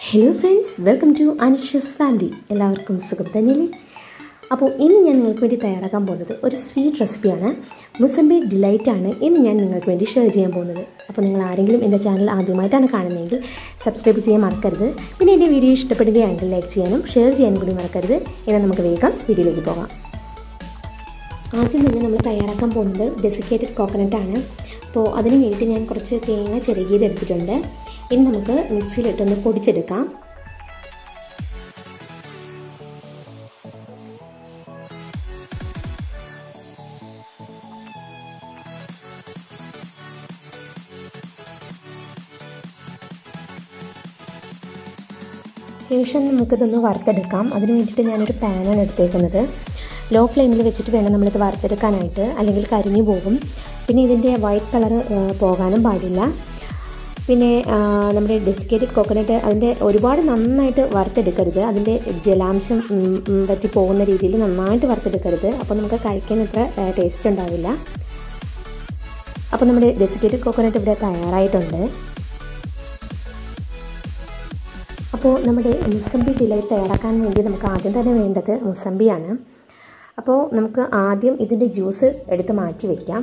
hello friends welcome to അനിഷ്യസ് family എല്ലാവർക്കും സുഖം തന്നെയല്ലേ അപ്പോൾ ഇന്ന് ഞാൻ നിങ്ങൾക്ക് വേണ്ടി തയ്യാറാക്കാൻ പോകുന്നത് ഒരു സ്വീറ്റ് റെസിപ്പിയാണ് മുസംബി ഡിലൈറ്റ് ആണ് ഇന്ന് ഞാൻ നിങ്ങൾക്ക് വേണ്ടി ഷെയർ ചെയ്യാൻ പോകുന്നത് അപ്പോൾ നിങ്ങൾ ആരെങ്കിലും എൻ്റെ ചാനൽ ആദ്യമായിട്ടാണ് കാണുന്നതെങ്കിൽ സബ്സ്ക്രൈബ് ചെയ്യാൻ മറക്കരുത് പിന്നെ എൻ്റെ വീഡിയോ ഇഷ്ടപ്പെടുകയാണെങ്കിൽ ലൈക്ക് ചെയ്യാനും ഷെയർ ചെയ്യാനും കൂടി മറക്കരുത് എന്നാൽ നമുക്ക് വേഗം വീഡിയോയിലേക്ക് പോകാം ആദ്യം തന്നെ നമ്മൾ തയ്യാറാക്കാൻ പോകുന്നത് ഡെസിക്കേറ്റഡ് കോക്കനട്ട് ആണ് അപ്പോൾ അതിന് വേണ്ടിയിട്ട് ഞാൻ കുറച്ച് തേങ്ങ ചിരകിയത് എടുത്തിട്ടുണ്ട് ഇനി നമുക്ക് മിക്സിയിലിട്ടൊന്ന് പൊടിച്ചെടുക്കാം ശേഷം നമുക്കിതൊന്ന് വറുത്തെടുക്കാം അതിന് വേണ്ടിയിട്ട് ഞാനൊരു പാനാണ് എടുത്തേക്കുന്നത് ലോ ഫ്ലെയിമിൽ വെച്ചിട്ട് വേണം നമ്മളിത് വറുത്തെടുക്കാനായിട്ട് അല്ലെങ്കിൽ കരിഞ്ഞു പോകും പിന്നെ ഇതിൻ്റെ വൈറ്റ് കളർ പോകാനും പാടില്ല പിന്നെ നമ്മുടെ ഡെസിക്കേറ്റഡ് കോക്കനട്ട് അതിൻ്റെ ഒരുപാട് നന്നായിട്ട് വറുത്തെടുക്കരുത് അതിൻ്റെ ജലാംശം പറ്റി പോകുന്ന രീതിയിൽ നന്നായിട്ട് വറുത്തെടുക്കരുത് അപ്പോൾ നമുക്ക് കഴിക്കാൻ അത്ര ടേസ്റ്റ് ഉണ്ടാവില്ല അപ്പോൾ നമ്മുടെ ഡെസിക്കേറ്റഡ് കോക്കനട്ട് ഇവിടെ തയ്യാറായിട്ടുണ്ട് അപ്പോൾ നമ്മുടെ മുസമ്പി ഡിലൈറ്റ് തയ്യാറാക്കാൻ വേണ്ടി നമുക്ക് ആദ്യം തന്നെ വേണ്ടത് മുസമ്പിയാണ് അപ്പോൾ നമുക്ക് ആദ്യം ഇതിൻ്റെ ജ്യൂസ് എടുത്ത് മാറ്റി വയ്ക്കാം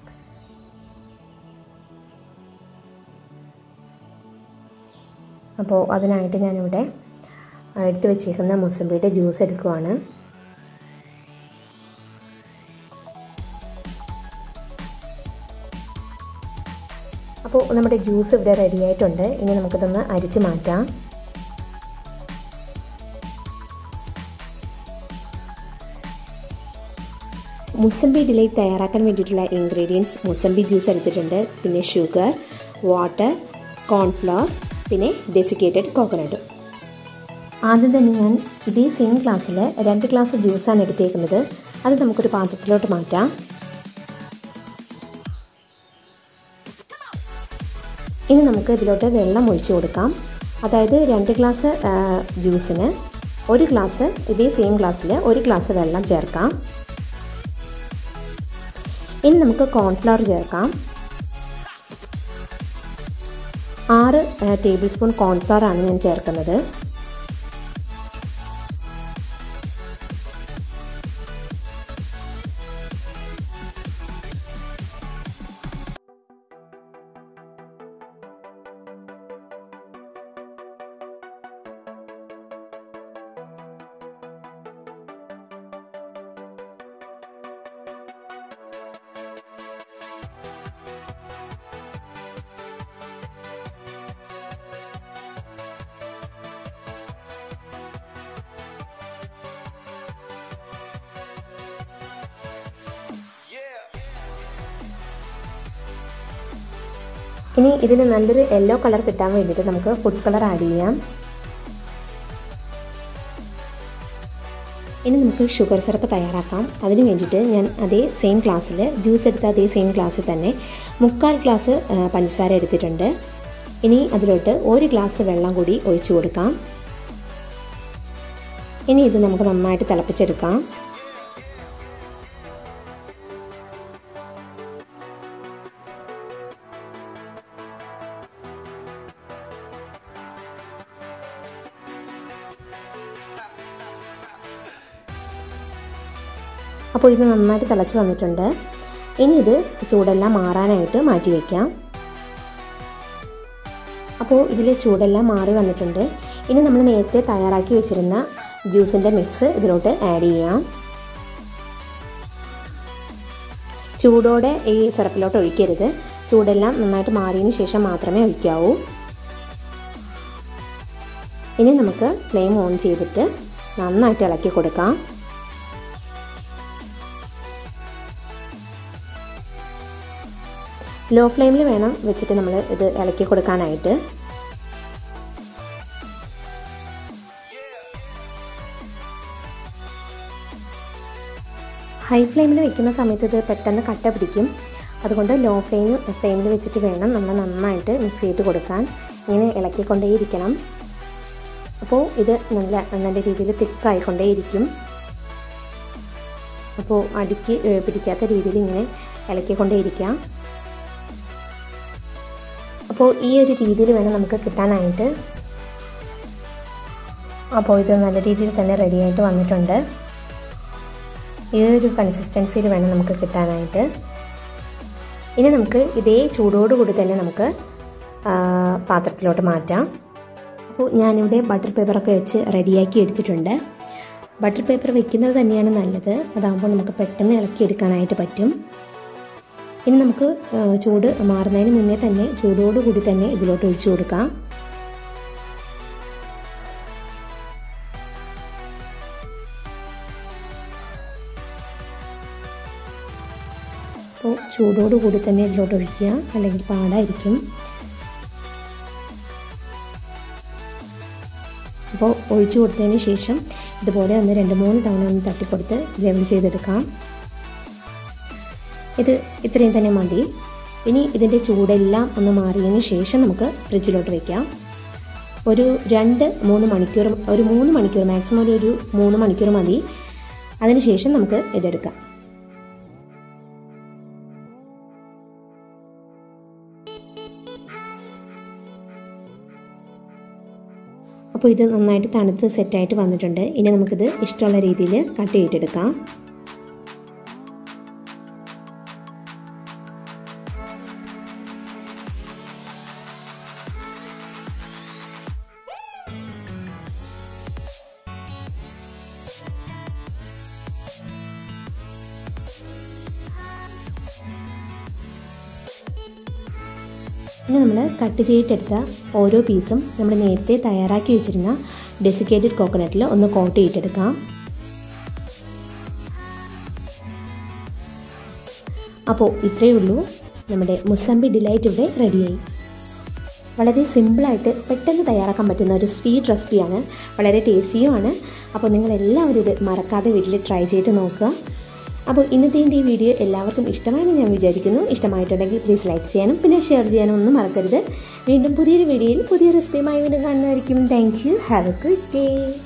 അപ്പോൾ അതിനായിട്ട് ഞാനിവിടെ എടുത്ത് വെച്ചേക്കുന്ന മുസമ്പിയുടെ ജ്യൂസ് എടുക്കുവാണ് അപ്പോൾ നമ്മുടെ ജ്യൂസ് ഇവിടെ റെഡി ആയിട്ടുണ്ട് ഇനി നമുക്കിതൊന്ന് അരിച്ച് മാറ്റാം മുസമ്പി ഡിലൈറ്റ് തയ്യാറാക്കാൻ വേണ്ടിയിട്ടുള്ള ഇൻഗ്രീഡിയൻസ് മുസമ്പി ജ്യൂസ് എടുത്തിട്ടുണ്ട് പിന്നെ ഷുഗർ വാട്ടർ കോൺഫ്ലവർ പിന്നെ ഡെസിക്കേറ്റഡ് കോക്കനട്ട് ആദ്യം തന്നെ ഞാൻ ഇതേ സെയിം ഗ്ലാസ്സിൽ രണ്ട് ഗ്ലാസ് ജ്യൂസാണ് എടുത്തേക്കുന്നത് അത് നമുക്കൊരു പാത്രത്തിലോട്ട് മാറ്റാം ഇനി നമുക്ക് ഇതിലോട്ട് വെള്ളം ഒഴിച്ചു കൊടുക്കാം അതായത് രണ്ട് ഗ്ലാസ് ജ്യൂസിന് ഒരു ഗ്ലാസ് ഇതേ സെയിം ഗ്ലാസ്സിൽ ഒരു ഗ്ലാസ് വെള്ളം ചേർക്കാം ഇനി നമുക്ക് കോൺഫ്ലവർ ചേർക്കാം ആറ് ടേബിൾ സ്പൂൺ കോൺഫ്ലവർ ആണ് ഞാൻ ചേർക്കുന്നത് ഇനി ഇതിന് നല്ലൊരു യെല്ലോ കളർ കിട്ടാൻ വേണ്ടിയിട്ട് നമുക്ക് ഫുഡ് കളർ ആഡ് ചെയ്യാം ഇനി നമുക്ക് ഷുഗർ സിറപ്പ് തയ്യാറാക്കാം അതിന് വേണ്ടിയിട്ട് ഞാൻ അതേ സെയിം ഗ്ലാസ്സിൽ ജ്യൂസ് എടുത്ത അതേ സെയിം ഗ്ലാസ്സിൽ തന്നെ മുക്കാൽ ഗ്ലാസ് പഞ്ചസാര എടുത്തിട്ടുണ്ട് ഇനി അതിലോട്ട് ഒരു ഗ്ലാസ് വെള്ളം കൂടി ഒഴിച്ചു കൊടുക്കാം ഇനി ഇത് നമുക്ക് നന്നായിട്ട് തിളപ്പിച്ചെടുക്കാം അപ്പോൾ ഇത് നന്നായിട്ട് തിളച്ച് വന്നിട്ടുണ്ട് ഇനി ഇത് ചൂടെല്ലാം മാറാനായിട്ട് മാറ്റി വയ്ക്കാം അപ്പോൾ ഇതിൽ ചൂടെല്ലാം മാറി വന്നിട്ടുണ്ട് ഇനി നമ്മൾ നേരത്തെ തയ്യാറാക്കി വെച്ചിരുന്ന ജ്യൂസിൻ്റെ മിക്സ് ഇതിലോട്ട് ആഡ് ചെയ്യാം ചൂടോടെ ഈ സിറപ്പിലോട്ട് ഒഴിക്കരുത് ചൂടെല്ലാം നന്നായിട്ട് മാറിയതിന് ശേഷം മാത്രമേ ഒഴിക്കാവൂ ഇനി നമുക്ക് ഫ്ലെയിം ഓൺ ചെയ്തിട്ട് നന്നായിട്ട് ഇളക്കി കൊടുക്കാം ലോ ഫ്ലെയിമിൽ വേണം വെച്ചിട്ട് നമ്മൾ ഇത് ഇളക്കി കൊടുക്കാനായിട്ട് ഹൈ ഫ്ലെയിമിൽ വെക്കുന്ന സമയത്ത് ഇത് പെട്ടെന്ന് കട്ട പിടിക്കും അതുകൊണ്ട് ലോ ഫ്ലെയിം ഫ്ലെയിമിൽ വെച്ചിട്ട് വേണം നമ്മൾ നന്നായിട്ട് മിക്സ് ചെയ്ത് കൊടുക്കാൻ ഇങ്ങനെ ഇളക്കിക്കൊണ്ടേയിരിക്കണം അപ്പോൾ ഇത് നല്ല നല്ല രീതിയിൽ തിക്കായിക്കൊണ്ടേയിരിക്കും അപ്പോൾ അടിക്ക് പിടിക്കാത്ത രീതിയിൽ ഇങ്ങനെ ഇളക്കിക്കൊണ്ടേയിരിക്കാം അപ്പോൾ ഈ ഒരു രീതിയിൽ വേണം നമുക്ക് കിട്ടാനായിട്ട് അപ്പോൾ ഇത് നല്ല രീതിയിൽ തന്നെ റെഡിയായിട്ട് വന്നിട്ടുണ്ട് ഈ ഒരു കൺസിസ്റ്റൻസിയിൽ വേണം നമുക്ക് കിട്ടാനായിട്ട് ഇനി നമുക്ക് ഇതേ ചൂടോടുകൂടി തന്നെ നമുക്ക് പാത്രത്തിലോട്ട് മാറ്റാം അപ്പോൾ ഞാനിവിടെ ബട്ടർ പേപ്പറൊക്കെ വെച്ച് റെഡിയാക്കി എടുത്തിട്ടുണ്ട് ബട്ടർ പേപ്പർ വെക്കുന്നത് തന്നെയാണ് നല്ലത് അതാകുമ്പോൾ നമുക്ക് പെട്ടെന്ന് ഇളക്കി എടുക്കാനായിട്ട് പറ്റും ഇനി നമുക്ക് ചൂട് മാറുന്നതിന് മുന്നേ തന്നെ ചൂടോടുകൂടി തന്നെ ഇതിലോട്ട് ഒഴിച്ചു കൊടുക്കാം അപ്പോൾ ചൂടോടുകൂടി തന്നെ ഇതിലോട്ട് ഒഴിക്കുക അല്ലെങ്കിൽ പാടായിരിക്കും അപ്പോൾ ഒഴിച്ചു കൊടുത്തതിന് ശേഷം ഇതുപോലെ ഒന്ന് രണ്ട് മൂന്ന് തവണ ഒന്ന് തട്ടിക്കൊടുത്ത് ലെവൽ ചെയ്തെടുക്കാം ഇത് ഇത്രയും തന്നെ മതി ഇനി ഇതിൻ്റെ ചൂടെല്ലാം ഒന്ന് മാറിയതിന് ശേഷം നമുക്ക് ഫ്രിഡ്ജിലോട്ട് വയ്ക്കാം ഒരു രണ്ട് മൂന്ന് മണിക്കൂർ ഒരു മൂന്ന് മണിക്കൂർ മാക്സിമം ഒരു ഒരു മൂന്ന് മണിക്കൂർ മതി അതിനുശേഷം നമുക്ക് ഇതെടുക്കാം അപ്പോൾ ഇത് നന്നായിട്ട് തണുത്ത് സെറ്റായിട്ട് വന്നിട്ടുണ്ട് ഇനി നമുക്കിത് ഇഷ്ടമുള്ള രീതിയിൽ കട്ട് ചെയ്തിട്ടെടുക്കാം ഇനി നമ്മൾ കട്ട് ചെയ്തിട്ടെടുത്ത ഓരോ പീസും നമ്മൾ നേരത്തെ തയ്യാറാക്കി വെച്ചിരുന്ന ഡെസിക്കേറ്റഡ് കോക്കനട്ടിൽ ഒന്ന് കോട്ട് ചെയ്തെടുക്കാം അപ്പോൾ ഇത്രയേ ഉള്ളൂ നമ്മുടെ മുസമ്പി ഡിലൈറ്റ് ഇവിടെ റെഡിയായി വളരെ സിമ്പിളായിട്ട് പെട്ടെന്ന് തയ്യാറാക്കാൻ പറ്റുന്ന ഒരു സ്വീറ്റ് റെസിപ്പിയാണ് വളരെ ടേസ്റ്റിയുമാണ് അപ്പോൾ നിങ്ങൾ എല്ലാവരും ഇത് മറക്കാതെ വീട്ടിൽ ട്രൈ ചെയ്ത് നോക്കുക അപ്പോൾ ഇന്നത്തെ ഈ വീഡിയോ എല്ലാവർക്കും ഇഷ്ടമായെന്ന് ഞാൻ വിചാരിക്കുന്നു ഇഷ്ടമായിട്ടുണ്ടെങ്കിൽ പ്ലീസ് ലൈക്ക് ചെയ്യാനും പിന്നെ ഷെയർ ചെയ്യാനും ഒന്നും മറക്കരുത് വീണ്ടും പുതിയൊരു വീഡിയോയിൽ പുതിയ റെസിപ്പിയുമായി വീണ്ടും കാണുന്നതായിരിക്കും thank you have a good day